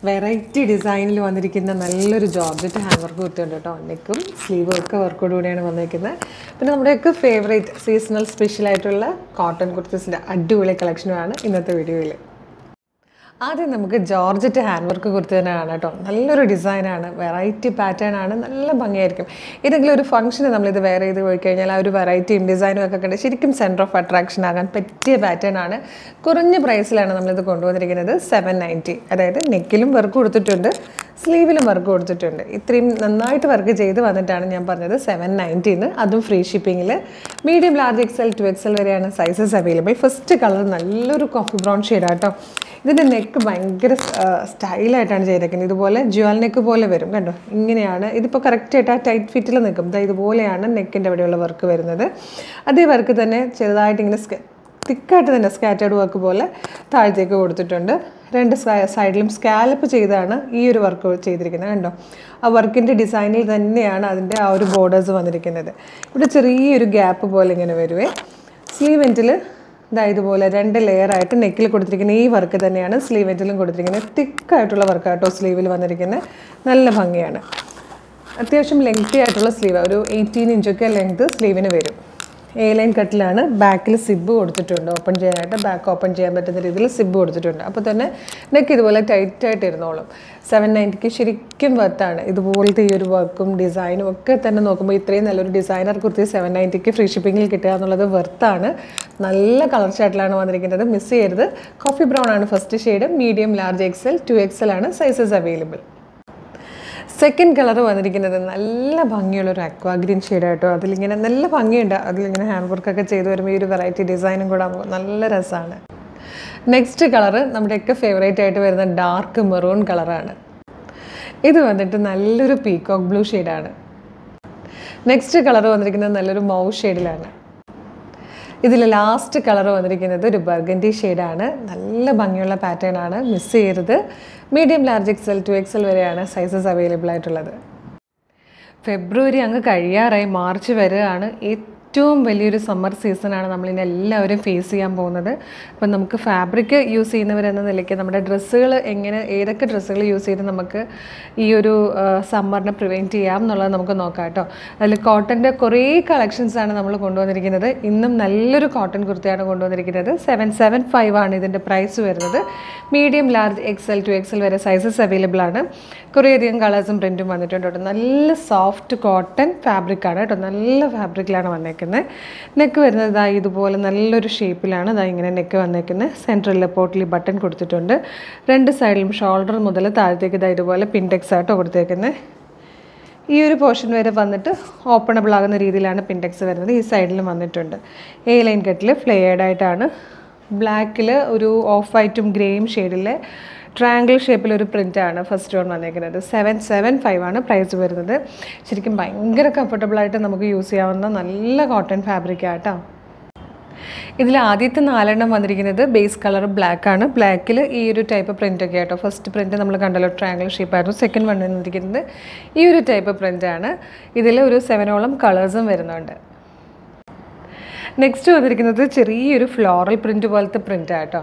variety ഡിസൈനിൽ വന്നിരിക്കുന്ന നല്ലൊരു ജോർജറ്റ് ഹാൻഡ് വർക്ക് കുത്തിയുണ്ട് കേട്ടോ നെക്കും സ്ലീവും ഒക്കെ വർക്കോട് കൂടിയാണ് വന്നിരിക്കുന്നത് പിന്നെ നമ്മുടെയൊക്കെ ഫേവറേറ്റ് സീസണൽ സ്പെഷ്യൽ ആയിട്ടുള്ള കോട്ടൺ കുർത്തീസിൻ്റെ അടിപൊളി കളക്ഷനുമാണ് ഇന്നത്തെ വീഡിയോയിൽ ആദ്യം നമുക്ക് ജോർജറ്റ് ഹാൻഡ് വർക്ക് കുർത്തി തന്നെ കാണാം കേട്ടോ നല്ലൊരു ഡിസൈനാണ് വെറൈറ്റി പാറ്റേൺ ആണ് നല്ല ഭംഗിയായിരിക്കും ഏതെങ്കിലും ഒരു ഫംഗ്ഷന് നമ്മളിത് വെയർ ചെയ്ത് പോയി കഴിഞ്ഞാൽ ആ ഒരു വെറൈറ്റിയും ഡിസൈനും ഒക്കെ കണ്ട് ശരിക്കും സെൻറ്റർ ഓഫ് അട്രാക്ഷൻ ആകാൻ പറ്റിയ പാറ്റേൺ ആണ് കുറഞ്ഞ പ്രൈസിലാണ് നമ്മളിത് കൊണ്ടുവന്നിരിക്കുന്നത് സെവൻ നയൻറ്റി അതായത് നെക്കിലും വർക്ക് കൊടുത്തിട്ടുണ്ട് സ്ലീവിലും വർക്ക് കൊടുത്തിട്ടുണ്ട് ഇത്രയും നന്നായിട്ട് വർക്ക് ചെയ്ത് വന്നിട്ടാണ് ഞാൻ പറഞ്ഞത് സെവൻ നയൻറ്റീന്ന് അതും ഫ്രീ ഷിപ്പിങ്ങിൽ medium large XL two XL വരെയാണ് സൈസസ് അവൈലബിൾ ഫസ്റ്റ് കളർ നല്ലൊരു കോഫി ബ്രൗൺ ഷെയ്ഡാട്ടോ ഇതിൻ്റെ നെക്ക് ഭയങ്കര സ്റ്റൈലായിട്ടാണ് ചെയ്തേക്കുന്നത് ഇതുപോലെ ജ്വൽ നെക്ക് പോലെ വരും കണ്ടോ ഇങ്ങനെയാണ് ഇതിപ്പോൾ കറക്റ്റായിട്ട് ആ ടൈറ്റ് ഫിറ്റിൽ നിൽക്കും ദാ ഇതുപോലെയാണ് നെക്കിൻ്റെ അവിടെയുള്ള വർക്ക് വരുന്നത് അതേ വർക്ക് തന്നെ ചെറുതായിട്ട് ഇങ്ങനെ സ്ക തിക്കായിട്ട് തന്നെ സ്കാറ്റേഡ് വർക്ക് പോലെ താഴത്തേക്ക് കൊടുത്തിട്ടുണ്ട് രണ്ട് സൈഡിലും സ്കാലപ്പ് ചെയ്താണ് ഈ ഒരു വർക്ക് ചെയ്തിരിക്കുന്നത് കണ്ടോ ആ വർക്കിൻ്റെ ഡിസൈനിൽ തന്നെയാണ് അതിൻ്റെ ആ ഒരു ബോർഡേഴ്സ് വന്നിരിക്കുന്നത് ഇവിടെ ചെറിയൊരു ഗ്യാപ്പ് പോലെ ഇങ്ങനെ വരുവേ സ്ലീവ് എൻറ്റിൽ ഇതാ ഇതുപോലെ രണ്ട് ലെയർ ആയിട്ട് നെക്കിൽ കൊടുത്തിരിക്കുന്ന ഈ വർക്ക് തന്നെയാണ് സ്ലീവ് എൻറ്റിലും കൊടുത്തിരിക്കുന്നത് തിക്കായിട്ടുള്ള വർക്കാട്ടോ സ്ലീവിൽ വന്നിരിക്കുന്നത് നല്ല ഭംഗിയാണ് അത്യാവശ്യം ലെങ്തി ആയിട്ടുള്ള സ്ലീവ് ഒരു എയ്റ്റീൻ ഇഞ്ചൊക്കെ ലെങ്ത് സ്ലീവിന് വരും എ ലൈൻ കട്ടിലാണ് ബാക്കിൽ സിബ് കൊടുത്തിട്ടുണ്ട് ഓപ്പൺ ചെയ്യാനായിട്ട് ബാക്ക് ഓപ്പൺ ചെയ്യാൻ പറ്റുന്ന രീതിയിൽ സിബ് കൊടുത്തിട്ടുണ്ട് അപ്പോൾ തന്നെ നെക്ക് ഇതുപോലെ ടൈറ്റായിട്ട് ഇരുന്നോളും സെവൻ നയൻറ്റിക്ക് ശരിക്കും വർത്താണ് ഇതുപോലത്തെ ഈ ഒരു വർക്കും ഡിസൈനും ഒക്കെ തന്നെ നോക്കുമ്പോൾ ഇത്രയും നല്ലൊരു ഡിസൈനർ കുർത്തി സെവൻ നയൻറ്റിക്ക് ഫ്രീ ഷിപ്പിങ്ങിൽ കിട്ടുക എന്നുള്ളത് വെർത്താണ് നല്ല കളർ ഷർട്ടിലാണ് വന്നിരിക്കുന്നത് മിസ് ചെയ്യരുത് കോഫി ബ്രൗൺ ആണ് first shade medium large XL two XL ആണ് സൈസസ് അവൈലബിൾ സെക്കൻഡ് കളർ വന്നിരിക്കുന്നത് നല്ല ഭംഗിയുള്ള ഒരു അക്വാ ഗ്രീൻ ഷെയ്ഡായിട്ടോ അതിലിങ്ങനെ നല്ല ഭംഗിയുണ്ട് അതിലിങ്ങനെ ഹാൻഡ് വർക്കൊക്കെ ചെയ്ത് വരുമ്പോൾ ഈ ഒരു വെറൈറ്റി ഡിസൈനും കൂടെ ആകുമ്പോൾ നല്ല രസമാണ് നെക്സ്റ്റ് കളറ് നമ്മുടെയൊക്കെ ഫേവറേറ്റ് ആയിട്ട് വരുന്ന ഡാർക്ക് മെറൂൺ കളറാണ് ഇത് വന്നിട്ട് നല്ലൊരു പീകോക്ക് ബ്ലൂ ഷെയ്ഡാണ് നെക്സ്റ്റ് കളർ വന്നിരിക്കുന്നത് നല്ലൊരു മൗ ഷെയ്ഡിലാണ് ഇതിൽ ലാസ്റ്റ് കളർ വന്നിരിക്കുന്നത് ഒരു ബർഗൻഡി ഷെയ്ഡാണ് നല്ല ഭംഗിയുള്ള പാറ്റേൺ ആണ് മിസ് ചെയ്യരുത് medium large XL two XL വരെയാണ് സൈസസ് അവൈലബിൾ ആയിട്ടുള്ളത് ഫെബ്രുവരി അങ്ങ് കഴിയാറായി മാർച്ച് വരെയാണ് ഏറ്റവും വലിയൊരു സമ്മർ സീസണാണ് നമ്മളിനി എല്ലാവരും ഫേസ് ചെയ്യാൻ പോകുന്നത് അപ്പം നമുക്ക് ഫാബ്രിക് യൂസ് ചെയ്യുന്നവരെന്ന നിലയ്ക്ക് നമ്മുടെ ഡ്രസ്സുകൾ എങ്ങനെ ഏതൊക്കെ ഡ്രസ്സുകൾ യൂസ് ചെയ്ത് നമുക്ക് ഈ ഒരു സമ്മറിനെ പ്രിവെൻറ്റ് ചെയ്യാം എന്നുള്ളത് നമുക്ക് നോക്കാം കേട്ടോ അതിൽ കോട്ടൻ്റെ കുറേ കളക്ഷൻസാണ് നമ്മൾ കൊണ്ടുവന്നിരിക്കുന്നത് ഇന്നും നല്ലൊരു കോട്ടൺ കുർത്തിയാണ് കൊണ്ടുവന്നിരിക്കുന്നത് സെവൻ സെവൻ ഫൈവ് ആണ് ഇതിൻ്റെ പ്രൈസ് വരുന്നത് medium large XL two XL വരെ സൈസസ് അവൈലബിൾ ആണ് കുറേയധികം കളേഴ്സും പ്രിൻറ്റും വന്നിട്ടുണ്ട് കേട്ടോ നല്ല സോഫ്റ്റ് കോട്ടൺ ഫാബ്രിക്കാണ് കേട്ടോ നല്ല ഫാബ്രിക്കിലാണ് വന്നേക്കുന്നത് നെക്ക് വരുന്നത് ഇതാ ഇതുപോലെ നല്ലൊരു ഷേപ്പിലാണ് ഇതാ ഇങ്ങനെ നെക്ക് വന്നേക്കുന്നത് സെൻട്രലിൽ പോട്ടിലി ബട്ടൺ കൊടുത്തിട്ടുണ്ട് രണ്ട് സൈഡിലും ഷോൾഡർ മുതൽ താഴത്തേക്ക് ഇതാ ഇതുപോലെ പിൻടെക്സ് ആട്ടോ കൊടുത്തേക്കുന്നത് ഈ ഒരു പോർഷൻ വരെ വന്നിട്ട് ഓപ്പണബിൾ ആകുന്ന രീതിയിലാണ് പിൻടെക്സ് വരുന്നത് ഈ സൈഡിലും വന്നിട്ടുണ്ട് എ ലൈൻ കട്ടിൽ ഫ്ലെയർഡ് ആയിട്ടാണ് ബ്ലാക്കിൽ ഒരു ഓഫ് വൈറ്റും ഗ്രേയും ഷെയ്ഡിലെ ട്രയാങ്കിൾ ഷേപ്പിലൊരു പ്രിൻ്റാണ് ഫസ്റ്റ് വൺ വന്നേക്കുന്നത് സെവൻ സെവൻ ഫൈവ് ആണ് പ്രൈസ് വരുന്നത് ശരിക്കും ഭയങ്കര കംഫർട്ടബിളായിട്ട് നമുക്ക് യൂസ് ചെയ്യാവുന്ന നല്ല കോട്ടൺ ഫാബ്രിക് ആട്ടോ ഇതിൽ ആദ്യത്തെ നാലെണ്ണം വന്നിരിക്കുന്നത് ബേസ് കളർ ബ്ലാക്ക് ആണ് ബ്ലാക്കിൽ ഈ ഒരു ടൈപ്പ് പ്രിൻ്റ് ഒക്കെ ആട്ടോ ഫസ്റ്റ് പ്രിൻറ്റ് നമ്മൾ കണ്ടല്ലോ ട്രയാങ്കിൾ ഷേപ്പായിരുന്നു സെക്കൻഡ് വൺ വന്നിരിക്കുന്നത് ഈ ഒരു ടൈപ്പ് പ്രിൻ്റാണ് ഇതിൽ ഒരു സെവനോളം കളേഴ്സും വരുന്നുണ്ട് നെക്സ്റ്റ് വന്നിരിക്കുന്നത് ചെറിയൊരു ഫ്ലോറൽ പ്രിൻറ്റ് പോലത്തെ പ്രിൻ്റ് ആട്ടോ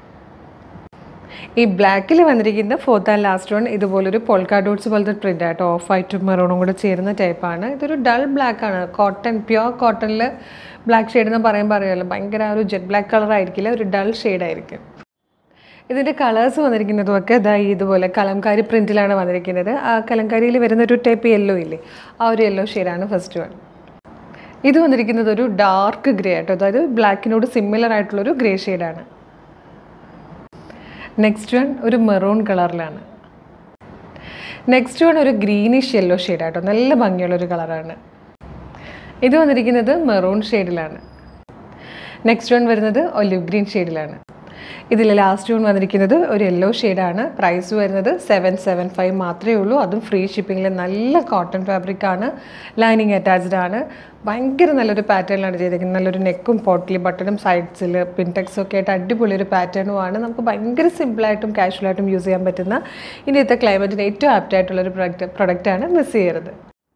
ഈ ബ്ലാക്കിൽ വന്നിരിക്കുന്ന ഫോർത്ത് ആൻഡ് ലാസ്റ്റ് വൺ ഇതുപോലൊരു പോൾക്കാ ഡോട്ട്സ് പോലത്തെ പ്രിൻ്റ് ആട്ടോ ഓഫ് വൈറ്റും മെറൂണും കൂടെ ചേരുന്ന ടൈപ്പാണ് ഇതൊരു ഡൾ ബ്ലാക്ക് ആണ് കോട്ടൺ പ്യുവർ കോട്ടണിൽ ബ്ലാക്ക് ഷെയ്ഡ് എന്ന് പറയുമ്പോൾ അറിയാമല്ലോ ഭയങ്കര ഒരു ജെറ്റ് ബ്ലാക്ക് കളർ ആയിരിക്കില്ല ഒരു ഡൾ ആയിരിക്കും ഇതിൻ്റെ കളേഴ്സ് വന്നിരിക്കുന്നതുമൊക്കെ ഇതാ ഇതുപോലെ കലംകാരി പ്രിൻറ്റിലാണ് വന്നിരിക്കുന്നത് ആ കലംകാരിയിൽ വരുന്ന ഒരു ടൈപ്പ് യെല്ലോ ഇല്ലേ ആ ഒരു യെല്ലോ ഷെയ്ഡാണ് ഫസ്റ്റ് വൺ ഇത് വന്നിരിക്കുന്നത് ഒരു ഡാർക്ക് ഗ്രേ ആട്ടോ അതായത് ബ്ലാക്കിനോട് സിമിലർ ആയിട്ടുള്ളൊരു ഗ്രേ ഷെയ്ഡാണ് നെക്സ്റ്റ് വൺ ഒരു മെറൂൺ കളറിലാണ് നെക്സ്റ്റ് വൺ ഒരു ഗ്രീനിഷ് യെല്ലോ ഷെയ്ഡാട്ടോ നല്ല ഭംഗിയുള്ളൊരു കളറാണ് ഇത് വന്നിരിക്കുന്നത് മെറൂൺ ഷെയ്ഡിലാണ് നെക്സ്റ്റ് വൺ വരുന്നത് ഒലിവ് ഗ്രീൻ ഷെയ്ഡിലാണ് ഇതിൽ ലാസ്റ്റ് വൺ വന്നിരിക്കുന്നത് ഒരു യെല്ലോ ഷെയ്ഡാണ് പ്രൈസ് വരുന്നത് സെവൻ സെവൻ ഫൈവ് മാത്രമേ ഉള്ളൂ അതും ഫ്രീ ഷിപ്പിങ്ങിൽ നല്ല കോട്ടൺ ഫാബ്രിക് ആണ് ലൈനിങ് അറ്റാച്ച്ഡ് ആണ് ഭയങ്കര നല്ലൊരു പാറ്റേണിലാണ് ചെയ്തിരിക്കുന്നത് നല്ലൊരു നെക്കും പോട്ടിലി ബട്ടണും സൈഡ്സിൽ പിൻടെക്സും ഒക്കെ ആയിട്ട് അടിപൊളി ഒരു പാറ്റേണുമാണ് നമുക്ക് ഭയങ്കര സിമ്പിളായിട്ടും കാഷ്വലായിട്ടും യൂസ് ചെയ്യാൻ പറ്റുന്ന ഇന്നത്തെ ക്ലൈമറ്റിന് ഏറ്റവും ആപ്റ്റ് ആയിട്ടുള്ളൊരു പ്രൊഡക്റ്റ് പ്രൊഡക്റ്റാണ് മിസ് ചെയ്യരുത്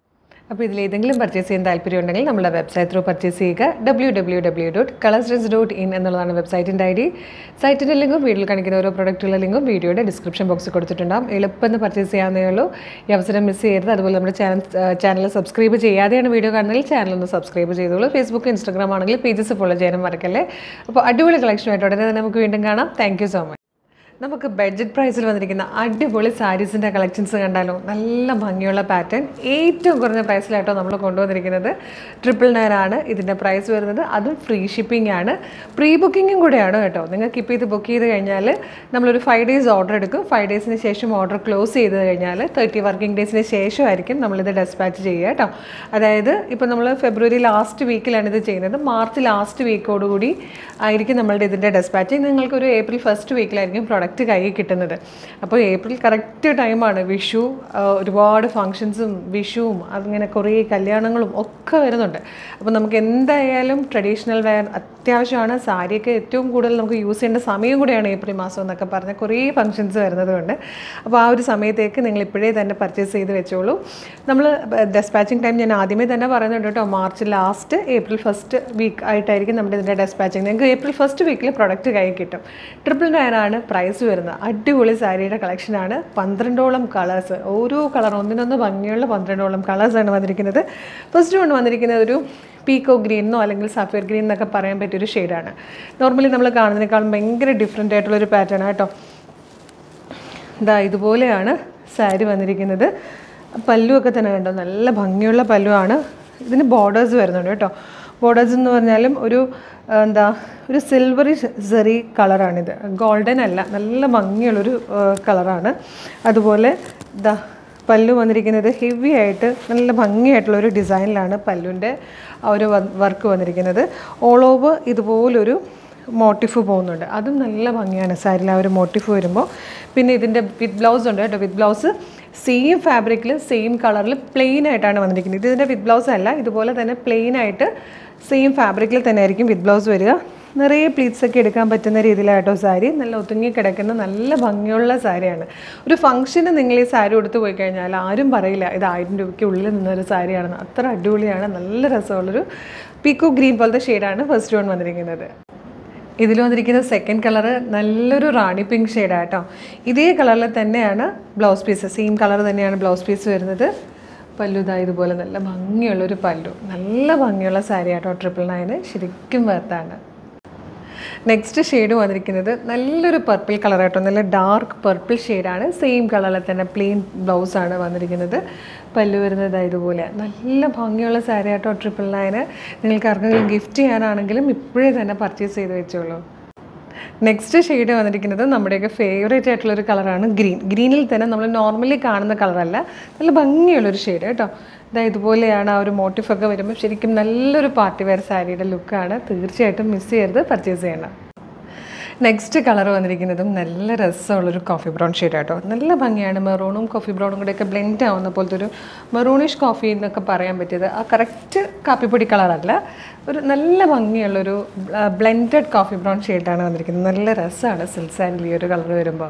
അപ്പോൾ ഇതിൽ ഏതെങ്കിലും പർച്ചേസ് ചെയ്യാൻ താല്പര്യം ഉണ്ടെങ്കിൽ നമ്മുടെ വെബ്സൈറ്റ് ത്രൂ പർച്ചേസ് ചെയ്യുക W W W dot colours dot in എന്നുള്ളതാണ് വെബ്സൈറ്റിൻ്റെ ഐ ഡി സൈറ്റിൻ്റെ ലിങ്കും വീഡിയോയിൽ കാണിക്കുന്ന ഓരോ പ്രൊഡക്റ്റുള്ള ലിങ്കും വീഡിയോയുടെ ഡിസ്ക്രിപ്ഷൻ ബോക്സിൽ കൊടുത്തിട്ടുണ്ടാകും എളുപ്പം പർച്ചേസ് ചെയ്യാവുന്നേ ഉള്ളൂ ഈ അവസരം മിസ് ചെയ്യരുത് അതുപോലെ നമ്മുടെ ചാനൽ ചാനൽ സബ്സ്ക്രൈബ് ചെയ്യാതെയാണ് വീഡിയോ കാണുന്നതെങ്കിൽ ചാനൽ ഒന്ന് സബ്സ്ക്രൈബ് ചെയ്തോളൂ ഫേസ്ബുക്ക് ഇൻസ്റ്റാഗ്രാം ആണെങ്കിൽ പേജസ് ഫോളോ ചെയ്യാനും മറക്കല്ലേ അപ്പോൾ അടിപൊളി കളക്ഷനായിട്ട് ഉടനെ തന്നെ നമുക്ക് വീണ്ടും കാണാം താങ്ക് സോ മച്ച് നമുക്ക് ബഡ്ജറ്റ് പ്രൈസിൽ വന്നിരിക്കുന്ന അടിപൊളി സാരീസിൻ്റെ കളക്ഷൻസ് കണ്ടാലോ നല്ല ഭംഗിയുള്ള പാറ്റേൺ ഏറ്റവും കുറഞ്ഞ പ്രൈസിലായിട്ടോ നമ്മൾ കൊണ്ടുവന്നിരിക്കുന്നത് ട്രിപ്പിൾ നയൻ ആണ് ഇതിൻ്റെ പ്രൈസ് വരുന്നത് അതും ഫ്രീ ഷിപ്പിംഗ് ആണ് പ്രീ ബുക്കിങ്ങും കൂടെയാണ് കേട്ടോ നിങ്ങൾക്ക് ഇപ്പോൾ ഇത് ബുക്ക് ചെയ്ത് കഴിഞ്ഞാൽ നമ്മളൊരു ഫൈവ് ഡേയ്സ് ഓർഡർ എടുക്കും ഫൈവ് ഡേയ്സിന് ശേഷം ഓർഡർ ക്ലോസ് ചെയ്ത് കഴിഞ്ഞാൽ തേർട്ടി വർക്കിംഗ് ഡേയ്സിന് ശേഷമായിരിക്കും നമ്മളിത് ഡെസ്പാച്ച് ചെയ്യുക കേട്ടോ അതായത് ഇപ്പോൾ നമ്മൾ ഫെബ്രുവരി ലാസ്റ്റ് വീക്കിലാണ് ഇത് ചെയ്യുന്നത് മാർച്ച് ലാസ്റ്റ് വീക്കോടുകൂടി ആയിരിക്കും നമ്മളുടെ ഇതിൻ്റെ ഡെസ്പാച്ച് നിങ്ങൾക്കൊരു ഏപ്രിൽ ഫസ്റ്റ് വീക്കിലായിരിക്കും പ്രൊഡക്റ്റ് കയ്യിൽ കിട്ടുന്നത് അപ്പോൾ ഏപ്രിൽ കറക്റ്റ് ടൈമാണ് വിഷു ആ, ഒരുപാട് ഫങ്ഷൻസും വിഷുവും അങ്ങനെ കുറേ കല്യാണങ്ങളും ഒക്കെ വരുന്നുണ്ട് അപ്പോൾ നമുക്ക് എന്തായാലും ട്രഡീഷണൽ വെയർ അത്യാവശ്യമാണ് സാരിയൊക്കെ ഏറ്റവും കൂടുതൽ നമുക്ക് യൂസ് ചെയ്യേണ്ട സമയം കൂടെയാണ് ഏപ്രിൽ മാസം എന്നൊക്കെ പറഞ്ഞ് കുറേ ഫങ്ഷൻസ് വരുന്നത് കൊണ്ട് അപ്പോൾ ആ ഒരു സമയത്തേക്ക് നിങ്ങൾ ഇപ്പോഴേ തന്നെ പർച്ചേസ് ചെയ്ത് വെച്ചോളൂ നമ്മൾ ഡെസ്പാച്ചിങ് ടൈം ഞാൻ ആദ്യമേ തന്നെ പറയുന്നുണ്ട് കേട്ടോ March last April first week ആയിട്ടായിരിക്കും നമ്മുടെ ഇതിൻ്റെ ഡെസ്പാച്ചിങ് നിങ്ങൾക്ക് ഏപ്രിൽ ഫസ്റ്റ് വീക്കിൽ പ്രൊഡക്റ്റ് കയ്യിൽ കിട്ടും ട്രിപ്പിൾ നയൻ ആണ് പ്രൈസ് വരുന്നത് അടിപൊളി സാരിയുടെ കളക്ഷനാണ് പന്ത്രണ്ടോളം കളേഴ്സ് ഓരോ കളർ ഒന്നിനൊന്ന് ഭംഗിയുള്ള പന്ത്രണ്ടോളം കളേഴ്സാണ് വന്നിരിക്കുന്നത് ഫസ്റ്റ് വൺ വന്നിരിക്കുന്നത് ഒരു പീക്കോ ഗ്രീനെന്നോ അല്ലെങ്കിൽ സഫയർ ഗ്രീൻ എന്നൊക്കെ പറയാൻ പറ്റിയൊരു ഷെയ്ഡാണ് നോർമലി നമ്മൾ കാണുന്നതിനേക്കാളും ഭയങ്കര ഡിഫറെൻ്റ് ആയിട്ടുള്ളൊരു പാറ്റേൺ കേട്ടോ ഇതാ ഇതുപോലെയാണ് സാരി വന്നിരിക്കുന്നത് പല്ലുവൊക്കെ തന്നെ കണ്ടോ നല്ല ഭംഗിയുള്ള പല്ലുവാണ് ഇതിന് ബോർഡേഴ്സ് വരുന്നുണ്ട് കേട്ടോ ബോർഡേഴ്സ് എന്ന് പറഞ്ഞാലും ഒരു ആ, എന്താ ഒരു സിൽവറി സെറി കളറാണിത് ഗോൾഡൻ അല്ല നല്ല ഭംഗിയുള്ളൊരു ആ, കളറാണ് അതുപോലെ ഇതാ പല്ലു വന്നിരിക്കുന്നത് ഹെവി ആയിട്ട് നല്ല ഭംഗിയായിട്ടുള്ള ഒരു ഡിസൈനിലാണ് പല്ലുവിൻ്റെ ആ ഒരു വർക്ക് വന്നിരിക്കുന്നത് ഓൾ ഓവർ ഇതുപോലൊരു മോട്ടിഫ് പോകുന്നുണ്ട് അതും നല്ല ഭംഗിയാണ് സാരിയിൽ ആ ഒരു മോട്ടിഫ് വരുമ്പോൾ പിന്നെ ഇതിൻ്റെ വിത്ത് ബ്ലൗസ് ഉണ്ട് കേട്ടോ വിത്ത് ബ്ലൗസ് സെയിം ഫാബ്രിക്കിൽ സെയിം കളറിൽ പ്ലെയിൻ ആയിട്ടാണ് വന്നിരിക്കുന്നത് ഇത് ഇതിൻ്റെ വിത്ത് ബ്ലൗസ് അല്ല ഇതുപോലെ തന്നെ പ്ലെയിൻ ആയിട്ട് സെയിം ഫാബ്രിക്കിൽ തന്നെ ആയിരിക്കും വിത്ത് ബ്ലൗസ് വരിക നിറയെ പ്ലീറ്റ്സ് ഒക്കെ എടുക്കാൻ പറ്റുന്ന രീതിയിലായിട്ടോ സാരി നല്ല ഒതുങ്ങി കിടക്കുന്ന നല്ല ഭംഗിയുള്ള സാരിയാണ് ഒരു ഫംഗ്ഷന് നിങ്ങൾ ഈ സാരി കൊടുത്തു പോയി കഴിഞ്ഞാൽ ആരും പറയില്ല ഇത് ആയിരം രൂപയ്ക്ക് ഉള്ളിൽ നിന്നൊരു സാരിയാണെന്ന് അത്ര അടിപൊളിയാണ് നല്ല രസമുള്ളൊരു പീക്കോ ഗ്രീൻ പോലത്തെ ഷെയ്ഡാണ് ഫസ്റ്റ് വൺ വന്നിരിക്കുന്നത് ഇതിൽ വന്നിരിക്കുന്ന സെക്കൻഡ് കളർ നല്ലൊരു റാണി പിങ്ക് ഷെയ്ഡാണ് കേട്ടോ ഇതേ കളറിൽ തന്നെയാണ് ബ്ലൗസ് പീസ് സെയിം കളർ തന്നെയാണ് ബ്ലൗസ് പീസ് വരുന്നത് പല്ലു ഇതാ ഇതുപോലെ നല്ല ഭംഗിയുള്ളൊരു പല്ലു നല്ല ഭംഗിയുള്ള സാരി ആട്ടോ ട്രിപ്പിൾ നയന് ശരിക്കും വർത്താണ് നെക്സ്റ്റ് ഷെയ്ഡ് വന്നിരിക്കുന്നത് നല്ലൊരു പർപ്പിൾ കളർ ആട്ടോ നല്ല ഡാർക്ക് പർപ്പിൾ ഷെയ്ഡാണ് സെയിം കളറിൽ തന്നെ പ്ലെയിൻ ബ്ലൗസാണ് വന്നിരിക്കുന്നത് പല്ലു വരുന്നത് ദാ ഇതുപോലെ നല്ല ഭംഗിയുള്ള സാരി ആട്ടോ ട്രിപ്പിൾ നയന് നിങ്ങൾക്ക് ആർക്കെങ്കിലും ഗിഫ്റ്റ് ചെയ്യാനാണെങ്കിലും ഇപ്പോഴേ തന്നെ പർച്ചേസ് ചെയ്ത് വെച്ചോളൂ നെക്സ്റ്റ് ഷെയ്ഡ് വന്നിരിക്കുന്നത് നമ്മുടെയൊക്കെ ഫേവറേറ്റ് ആയിട്ടുള്ളൊരു കളറാണ് ഗ്രീൻ ഗ്രീനിൽ തന്നെ നമ്മൾ നോർമലി കാണുന്ന കളറല്ല നല്ല ഭംഗിയുള്ളൊരു ഷെയ്ഡ് കേട്ടോ ഇതാ ഇതുപോലെയാണ് ആ ഒരു മോട്ടിഫൊക്കെ വരുമ്പോൾ ശരിക്കും നല്ലൊരു പാർട്ടി വെയർ സാരിയുടെ ലുക്കാണ് തീർച്ചയായിട്ടും മിസ് ചെയ്യരുത് പർച്ചേസ് ചെയ്യണം നെക്സ്റ്റ് കളർ വന്നിരിക്കുന്നതും നല്ല രസമുള്ളൊരു കോഫി ബ്രൗൺ ഷെയ്ഡ് കേട്ടോ നല്ല ഭംഗിയാണ് മെറൂണും കോഫി ബ്രൗണും കൂടെയൊക്കെ ബ്ലെൻഡ് ആവുന്ന പോലത്തെ ഒരു മെറൂണിഷ് കോഫി എന്നൊക്കെ പറയാൻ പറ്റിയത് ആ കറക്റ്റ് കാപ്പിപ്പൊടി കളറല്ല ഒരു നല്ല ഭംഗിയുള്ളൊരു ബ്ലെൻഡഡ് കോഫി ബ്രൗൺ ഷെയ്ഡാണ് വന്നിരിക്കുന്നത് നല്ല രസമാണ് സിൽക്ക് സാരിൽ ഈ ഒരു കളർ വരുമ്പോൾ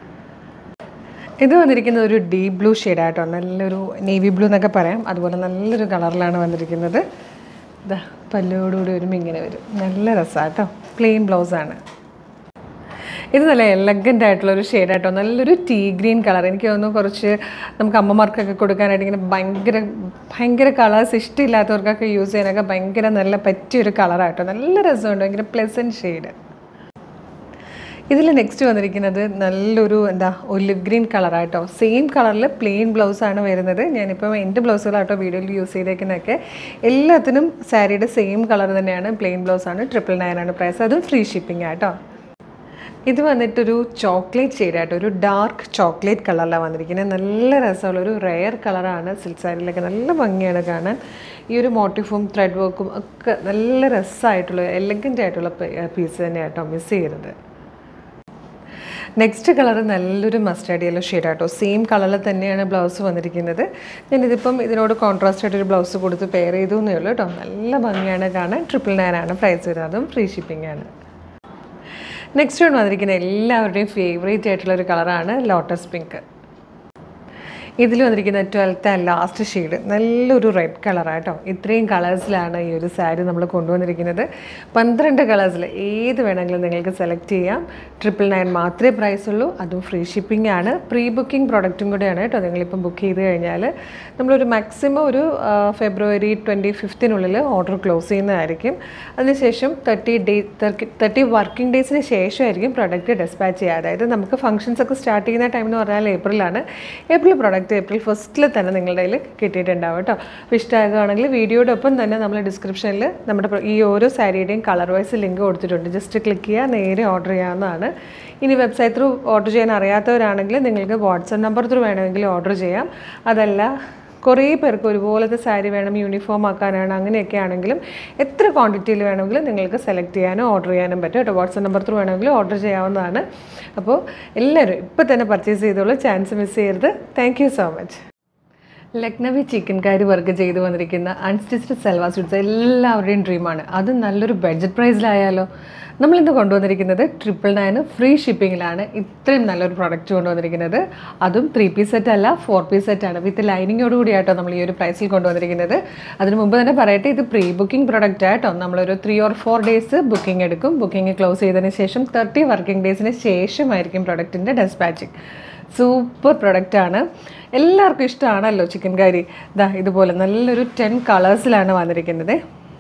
ഇത് വന്നിരിക്കുന്നത് ഒരു ഡീപ് ബ്ലൂ ഷെയ്ഡാട്ടോ നല്ലൊരു നേവി ബ്ലൂ എന്നൊക്കെ പറയാം അതുപോലെ നല്ലൊരു കളറിലാണ് വന്നിരിക്കുന്നത് ഇതാ പല്ലോടുകൂടി വരുമ്പോൾ ഇങ്ങനെ വരും നല്ല രസമാട്ടോ പ്ലെയിൻ ബ്ലൗസാണ് ഇത് നല്ല എലഗൻ്റ് ആയിട്ടുള്ള ഒരു ഷെയ്ഡായിട്ടോ നല്ലൊരു ടീ ഗ്രീൻ കളർ എനിക്ക് തോന്നുന്നു കുറച്ച് നമുക്ക് അമ്മമാർക്കൊക്കെ കൊടുക്കാനായിട്ട് ഇങ്ങനെ ഭയങ്കര ഭയങ്കര കളേഴ്സ് ഇഷ്ടമില്ലാത്തവർക്കൊക്കെ യൂസ് ചെയ്യാനൊക്കെ ഭയങ്കര നല്ല പറ്റിയൊരു കളറായിട്ടോ നല്ല രസമുണ്ട് ഭയങ്കര പ്ലസൻറ്റ് ഷെയ്ഡ് ഇതിൽ നെക്സ്റ്റ് വന്നിരിക്കുന്നത് നല്ലൊരു എന്താ ഒലിവ് ഗ്രീൻ കളറായിട്ടോ സെയിം കളറിൽ പ്ലെയിൻ ബ്ലൗസാണ് വരുന്നത് ഞാനിപ്പോൾ എൻ്റെ ബ്ലൗസുകളാട്ടോ വീഡിയോയിൽ യൂസ് ചെയ്തേക്കുന്നതൊക്കെ എല്ലാത്തിനും സാരിയുടെ സെയിം കളർ തന്നെയാണ് പ്ലെയിൻ ബ്ലൗസാണ് ട്രിപ്പിൾ നയൻ ആണ് പ്രൈസ് അതും ഫ്രീ ഷിപ്പിംഗ് ആട്ടോ ഇത് വന്നിട്ടൊരു ചോക്ലേറ്റ് ഷെയ്ഡായിട്ട് ഒരു ഡാർക്ക് ചോക്ലേറ്റ് കളറിലാണ് വന്നിരിക്കുന്നത് നല്ല രസമുള്ള ഒരു റെയർ കളറാണ് സിൽക്ക് സാരിയിലൊക്കെ നല്ല ഭംഗിയാണ് കാണാൻ ഈ ഒരു മോട്ടിഫും ത്രെഡ് വർക്കും ഒക്കെ നല്ല രസമായിട്ടുള്ള എലഗൻ്റ് ആയിട്ടുള്ള പീസ് തന്നെയാട്ടോ മിസ് ചെയ്യരുത് നെക്സ്റ്റ് കളർ നല്ലൊരു മസ്റ്റാർഡ് യെല്ലോ ഷെയ്ഡാട്ടോ സെയിം കളറിൽ തന്നെയാണ് ബ്ലൗസ് വന്നിരിക്കുന്നത് ഞാനിതിപ്പം ഇതിനോട് കോൺട്രാസ്റ്റ് ആയിട്ട് ഒരു ബ്ലൗസ് കൊടുത്ത് പെയർ ചെയ്തു എന്നേ ഉള്ളൂ കേട്ടോ നല്ല ഭംഗിയാണ് കാണാൻ ട്രിപ്പിൾ നയൻ ആണ് പ്രൈസ് വരുന്നത് അതും ഫ്രീ ഷിപ്പിംഗ് ആണ് നെക്സ്റ്റ് വൺ വന്നിരിക്കുന്ന എല്ലാവരുടെയും ഫേവറേറ്റ് ആയിട്ടുള്ള ഒരു കളറാണ് ലോട്ടസ് പിങ്ക് ഇതിൽ വന്നിരിക്കുന്ന ട്വൽത്ത് ആൻഡ് ലാസ്റ്റ് ഷെയ്ഡ് നല്ലൊരു റെഡ് കളറാട്ടോ ഇത്രയും കളേഴ്സിലാണ് ഈ ഒരു സാരി നമ്മൾ കൊണ്ടുവന്നിരിക്കുന്നത് പന്ത്രണ്ട് കളേഴ്സിൽ ഏത് വേണമെങ്കിലും നിങ്ങൾക്ക് സെലക്ട് ചെയ്യാം ട്രിപ്പിൾ നയൻ മാത്രമേ പ്രൈസ് ഉള്ളൂ അതും ഫ്രീ ഷിപ്പിംഗ് ആണ് പ്രീ ബുക്കിംഗ് പ്രൊഡക്റ്റും കൂടെയാണ് കേട്ടോ നിങ്ങളിപ്പം ബുക്ക് ചെയ്ത് കഴിഞ്ഞാൽ നമ്മളൊരു മാക്സിമം ഒരു ആ, ഫെബ്രുവരി ട്വൻറ്റി ഫിഫ്തിനുള്ളിൽ ഓർഡർ ക്ലോസ് ചെയ്യുന്നതായിരിക്കും അതിനുശേഷം തേർട്ടി ഡേ തേർട്ടി വർക്കിംഗ് ഡേയ്സിന് ശേഷമായിരിക്കും പ്രൊഡക്റ്റ് ഡെസ്പാച്ച് ചെയ്യുക അതായത് നമുക്ക് ഫംഗ്ഷൻസ് ഒക്കെ സ്റ്റാർട്ട് ചെയ്യുന്ന ടൈം എന്ന് പറഞ്ഞാൽ ഏപ്രിലാണ് ഏപ്രിൽ പ്രൊഡക്റ്റ് ഏപ്രിൽ ഫസ്റ്റിൽ തന്നെ നിങ്ങളുടെ കയ്യിൽ കിട്ടിയിട്ടുണ്ടാവും കേട്ടോ അപ്പോൾ ഇഷ്ടമാകുകയാണെങ്കിൽ വീഡിയോയുടെ ഒപ്പം തന്നെ നമ്മൾ ഡിസ്ക്രിപ്ഷനിൽ നമ്മുടെ പ്ര- ഈ ഓരോ സാരിയുടെയും കളർ വൈസ് ലിങ്ക് കൊടുത്തിട്ടുണ്ട് ജസ്റ്റ് ക്ലിക്ക് ചെയ്യുക നേരെ ഓർഡർ ചെയ്യാവുന്നതാണ് ഇനി വെബ്സൈറ്റ് ത്രൂ ഓർഡർ ചെയ്യാൻ അറിയാത്തവരാണെങ്കിൽ നിങ്ങൾക്ക് വാട്സപ്പ് നമ്പർ ത്രൂ വേണമെങ്കിൽ ഓർഡർ ചെയ്യാം അതല്ല കുറേ പേർക്ക് ഒരുപോലത്തെ സാരി വേണം യൂണിഫോം ആക്കാനാണ് അങ്ങനെയൊക്കെ ആണെങ്കിലും എത്ര ക്വാണ്ടിറ്റിയിൽ വേണമെങ്കിലും നിങ്ങൾക്ക് സെലക്ട് ചെയ്യാനോ ഓർഡർ ചെയ്യാനും പറ്റും കേട്ടോ വാട്സപ്പ് നമ്പർ ത്രൂ വേണമെങ്കിൽ ഓർഡർ ചെയ്യാവുന്നതാണ് അപ്പോൾ എല്ലാവരും ഇപ്പോൾ തന്നെ പർച്ചേസ് ചെയ്തോളൂ ചാൻസ് മിസ് ചെയ്യരുത് thank you so much Lucknowi chikankari work ചെയ്തു വന്നിരിക്കുന്ന അൺസ്റ്റിച്ച്ഡ് സൽവാർ സ്യൂട്ട്സ് എല്ലാവരുടെയും ഡ്രീമാണ് അത് നല്ലൊരു ബഡ്ജറ്റ് പ്രൈസിലായാലോ നമ്മളിന്ന് കൊണ്ടുവന്നിരിക്കുന്നത് ട്രിപ്പിൾ നയന് ഫ്രീ ഷിപ്പിങ്ങിലാണ് ഇത്രയും നല്ലൊരു പ്രൊഡക്റ്റ് കൊണ്ടുവന്നിരിക്കുന്നത് അതും ത്രീ പീസ് സെറ്റ് അല്ല ഫോർ പീസ് സെറ്റ് ആണ് വിത്ത് ലൈനിങ്ങോട് കൂടിയാട്ടോ നമ്മൾ ഈ ഒരു പ്രൈസിൽ കൊണ്ടുവന്നിരിക്കുന്നത് അതിന് മുമ്പ് തന്നെ പറയട്ടെ ഇത് പ്രീ ബുക്കിംഗ് പ്രൊഡക്റ്റ് ആട്ടോ നമ്മളൊരു three or four days booking എടുക്കും ബുക്കിംഗ് ക്ലോസ് ചെയ്തതിന് ശേഷം തേർട്ടി വർക്കിംഗ് ഡേയ്സിന് ശേഷമായിരിക്കും പ്രൊഡക്റ്റിൻ്റെ ഡെസ്പാച്ചിങ് സൂപ്പർ പ്രൊഡക്റ്റാണ് എല്ലാവർക്കും ഇഷ്ടമാണല്ലോ ചിക്കൻ കറി ഇതാ ഇതുപോലെ നല്ലൊരു ടെൻ കളേഴ്സിലാണ് വന്നിരിക്കുന്നത്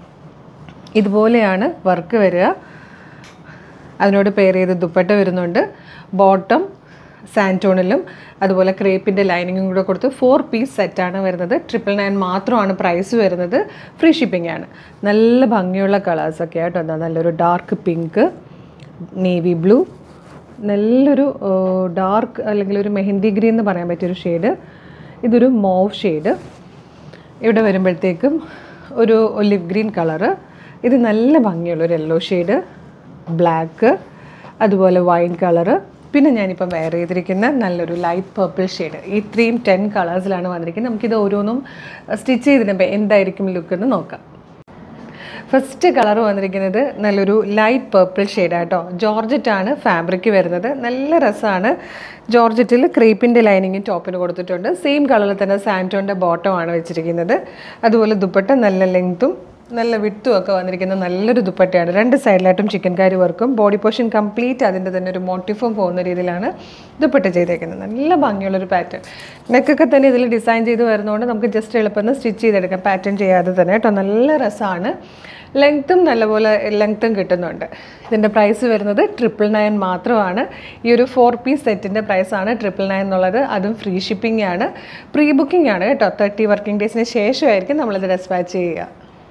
ഇതുപോലെയാണ് വർക്ക് വരിക അതിനോട് പെയർ ചെയ്ത് ദുപ്പട്ട വരുന്നുണ്ട് ബോട്ടം സാൻറ്റോണിലും അതുപോലെ ക്രേപ്പിൻ്റെ ലൈനിങ്ങും കൂടെ കൊടുത്ത് ഫോർ പീസ് സെറ്റാണ് വരുന്നത് ട്രിപ്പിൾ നയൻ മാത്രമാണ് പ്രൈസ് വരുന്നത് ഫ്രീ ഷിപ്പിംഗ് ആണ് നല്ല ഭംഗിയുള്ള കളേഴ്സൊക്കെ ആട്ടോ എന്താ നല്ലൊരു ഡാർക്ക് പിങ്ക് നേവി ബ്ലൂ നല്ലൊരു ഡാർക്ക് അല്ലെങ്കിൽ ഒരു മെഹന്തി ഗ്രീൻ എന്ന് പറയാൻ പറ്റിയൊരു ഷെയ്ഡ് ഇതൊരു മോവ് ഷെയ്ഡ് ഇവിടെ വരുമ്പോഴത്തേക്കും ഒരു ഒലിവ് ഗ്രീൻ കളറ് ഇത് നല്ല ഭംഗിയുള്ള ഒരു യെല്ലോ ഷെയ്ഡ് ബ്ലാക്ക് അതുപോലെ വൈൻ കളറ് പിന്നെ ഞാനിപ്പം വെയർ ചെയ്തിരിക്കുന്ന നല്ലൊരു ലൈറ്റ് പർപ്പിൾ ഷെയ്ഡ് ഈ ത്രീയും ടെൻ കളേഴ്സിലാണ് വന്നിരിക്കുന്നത് നമുക്കിത് ഓരോന്നും സ്റ്റിച്ച് ചെയ്തിട്ട് എന്തായിരിക്കും ലുക്ക് എന്ന് നോക്കാം ഫസ്റ്റ് കളർ വന്നിരിക്കുന്നത് നല്ലൊരു ലൈറ്റ് പർപ്പിൾ ഷെയ്ഡാട്ടോ ജോർജറ്റ് ആണ് ഫാബ്രിക് വരുന്നത് നല്ല രസമാണ് ജോർജറ്റിൽ ക്രീപ്പിൻ്റെ ലൈനിങ്ങും ടോപ്പിന് കൊടുത്തിട്ടുണ്ട് സെയിം കളറിൽ തന്നെ സാൻറ്റോൻ്റെ ബോട്ടമാണ് വെച്ചിരിക്കുന്നത് അതുപോലെ ദുപ്പട്ട നല്ല ലെങ്ത്തും നല്ല വിട്ടും ഒക്കെ വന്നിരിക്കുന്ന നല്ലൊരു ദുപ്പട്ടയാണ് രണ്ട് സൈഡിലായിട്ടും ചിക്കൻ കാരി വർക്കും ബോഡി പോർഷൻ കംപ്ലീറ്റ് അതിൻ്റെ തന്നെ ഒരു മോട്ടിഫും പോകുന്ന രീതിയിലാണ് ദുപ്പട്ട ചെയ്തേക്കുന്നത് നല്ല ഭംഗിയുള്ളൊരു പാറ്റേൺ നെക്കൊക്കെ തന്നെ ഇതിൽ ഡിസൈൻ ചെയ്ത് വരുന്നതുകൊണ്ട് നമുക്ക് ജസ്റ്റ് എളുപ്പം സ്റ്റിച്ച് ചെയ്തെടുക്കാം പാറ്റേൺ ചെയ്യാതെ തന്നെ കേട്ടോ നല്ല രസമാണ് ലെങ്ത്തും നല്ലപോലെ ലെങ്ത്തും കിട്ടുന്നുണ്ട് ഇതിൻ്റെ പ്രൈസ് വരുന്നത് ട്രിപ്പിൾ നയൻ മാത്രമാണ് ഈ ഒരു ഫോർ പീസ് സെറ്റിൻ്റെ പ്രൈസാണ് ട്രിപ്പിൾ നയൻ എന്നുള്ളത് അതും ഫ്രീ ഷിപ്പിംഗ് ആണ് പ്രീ ബുക്കിംഗ് ആണ് കേട്ടോ തേർട്ടി വർക്കിംഗ് ഡേയ്സിന് ശേഷമായിരിക്കും നമ്മളിത് ഡെസ്പാച്ച് ചെയ്യുക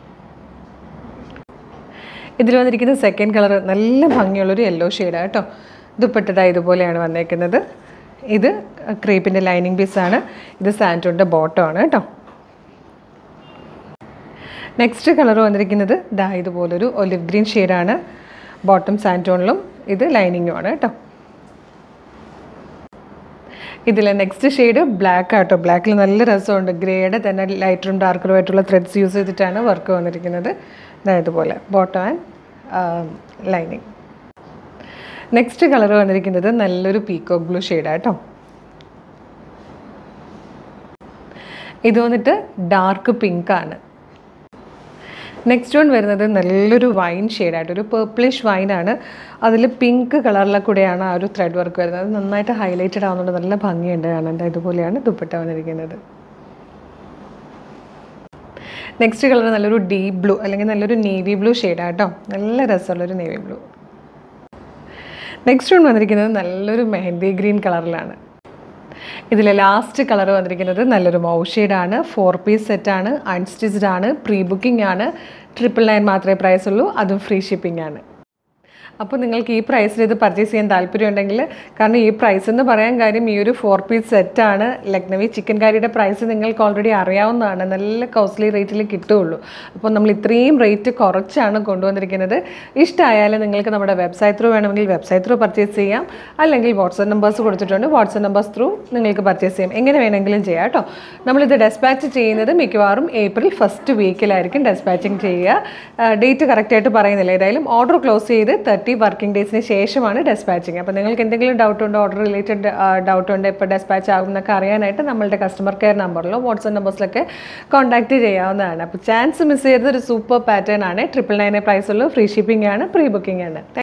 ഇതിൽ വന്നിരിക്കുന്ന സെക്കൻഡ് കളർ നല്ല ഭംഗിയുള്ളൊരു യെല്ലോ ഷെയ്ഡാണ് കേട്ടോ ദുപ്പട്ടത ഇതുപോലെയാണ് വന്നേക്കുന്നത് ഇത് ക്രീപ്പിൻ്റെ ലൈനിങ് പീസാണ് ഇത് സാൻറ്റോൻ്റെ ബോട്ടമാണ് കേട്ടോ നെക്സ്റ്റ് കളർ വന്നിരിക്കുന്നത് ദാ ഇതുപോലൊരു ഒലിവ് ഗ്രീൻ ഷെയ്ഡാണ് ബോട്ടം സാൻറ്റോണിലും ഇത് ലൈനിങ്ങുമാണ് കേട്ടോ ഇതിലെ നെക്സ്റ്റ് ഷെയ്ഡ് ബ്ലാക്ക് ആട്ടോ ബ്ലാക്കിൽ നല്ല രസമുണ്ട് ഗ്രേയുടെ തന്നെ ലൈറ്ററും ഡാർക്കറും ആയിട്ടുള്ള ത്രെഡ്സ് യൂസ് ചെയ്തിട്ടാണ് വർക്ക് വന്നിരിക്കുന്നത് ദാ ഇതുപോലെ bottom and lining next colour വന്നിരിക്കുന്നത് നല്ലൊരു പീക്കോക്ക് ബ്ലൂ ഷെയ്ഡാട്ടോ ഇത് വന്നിട്ട് ഡാർക്ക് പിങ്ക് ആണ് നെക്സ്റ്റ് വൺ വരുന്നത് നല്ലൊരു വൈൻ ഷെയ്ഡായിട്ട് ഒരു പേർപ്പിളിഷ് വൈനാണ് അതിൽ പിങ്ക് കളറിലെ കൂടെയാണ് ആ ഒരു ത്രെഡ് വർക്ക് വരുന്നത് അത് നന്നായിട്ട് ഹൈലൈറ്റഡ് ആവുന്നുണ്ട് നല്ല ഭംഗിയുണ്ട് കാണാൻ ഇതുപോലെയാണ് ദുപ്പട്ട വന്നിരിക്കുന്നത് നെക്സ്റ്റ് കളർ നല്ലൊരു ഡീപ് ബ്ലൂ അല്ലെങ്കിൽ നല്ലൊരു നേവി ബ്ലൂ ഷെയ്ഡാട്ടോ നല്ല രസമുള്ളൊരു നേവി ബ്ലൂ നെക്സ്റ്റ് വൺ വന്നിരിക്കുന്നത് നല്ലൊരു മെഹന്തി ഗ്രീൻ കളറിലാണ് ഇതിലെ ലാസ്റ്റ് കളർ വന്നിരിക്കുന്നത് നല്ലൊരു മൗ ഷെയ്ഡാണ് ഫോർ പീസ് സെറ്റാണ് അൺസ്റ്റിച്ച്ഡ് ആണ് പ്രീ ബുക്കിംഗ് ആണ് ട്രിപ്പിൾ നയൻ മാത്രമേ പ്രൈസ് ഉള്ളൂ അതും ഫ്രീ ഷിപ്പിംഗ് ആണ് അപ്പോൾ നിങ്ങൾക്ക് ഈ പ്രൈസിൽ ഇത് പർച്ചേസ് ചെയ്യാൻ താല്പര്യമുണ്ടെങ്കിൽ കാരണം ഈ പ്രൈസ് എന്ന് പറയാൻ കാര്യം ഈ ഒരു ഫോർ പീസ് സെറ്റാണ് ലക്നവി ചിക്കൻ കാരിയുടെ പ്രൈസ് നിങ്ങൾക്ക് ഓൾറെഡി അറിയാവുന്നതാണ് നല്ല കോസ്റ്റ്ലി റേറ്റിൽ കിട്ടുകയുള്ളൂ അപ്പോൾ നമ്മൾ ഇത്രയും റേറ്റ് കുറച്ചാണ് കൊണ്ടുവന്നിരിക്കുന്നത് ഇഷ്ടമായാലും നിങ്ങൾക്ക് നമ്മുടെ വെബ്സൈറ്റ് ത്രൂ വേണമെങ്കിൽ വെബ്സൈറ്റ് ത്രൂ പർച്ചേസ് ചെയ്യാം അല്ലെങ്കിൽ വാട്സപ്പ് നമ്പേഴ്സ് കൊടുത്തിട്ടുണ്ട് വാട്സപ്പ് നമ്പേഴ്സ് ത്രൂ നിങ്ങൾക്ക് പർച്ചേസ് ചെയ്യാം എങ്ങനെ വേണമെങ്കിലും ചെയ്യാം കേട്ടോ നമ്മളിത് ഡെസ്പാച്ച് ചെയ്യുന്നത് മിക്കവാറും ഏപ്രിൽ ഫസ്റ്റ് വീക്കിലായിരിക്കും ഡെസ്പാച്ചിങ് ചെയ്യുക ഡേറ്റ് കറക്റ്റായിട്ട് പറയുന്നില്ല ഏതായാലും ഓർഡർ ക്ലോസ് ചെയ്ത് തേർട്ടി വർക്കിംഗ് ഡേയ്സിന് ശേഷമാണ് ഡെസ്പാച്ചിങ് അപ്പോൾ നിങ്ങൾക്ക് എന്തെങ്കിലും ഡൗട്ട് ഉണ്ടോ ഓർഡർ റിലേറ്റഡ് ഡൗട്ട് ഉണ്ട് ഇപ്പോൾ ഡെസ്പാച്ച് ആകും എന്നൊക്കെ അറിയാനായിട്ട് നമ്മളുടെ കസ്റ്റമർ കെയർ നമ്പറിലോ വാട്സപ്പ് നമ്പേഴ്സിലൊക്കെ കോൺടാക്ട് ചെയ്യാവുന്നതാണ് അപ്പോൾ ചാൻസ് മിസ് ചെയ്തത് ഒരു സൂപ്പർ പാറ്റേൺ ആണ് ട്രിപ്പിൾ നയനെ പ്രൈസുള്ളൂ ഫ്രീ ഷിപ്പിംഗ് ആണ് പ്രീ ബുക്കിംഗ് ആണ്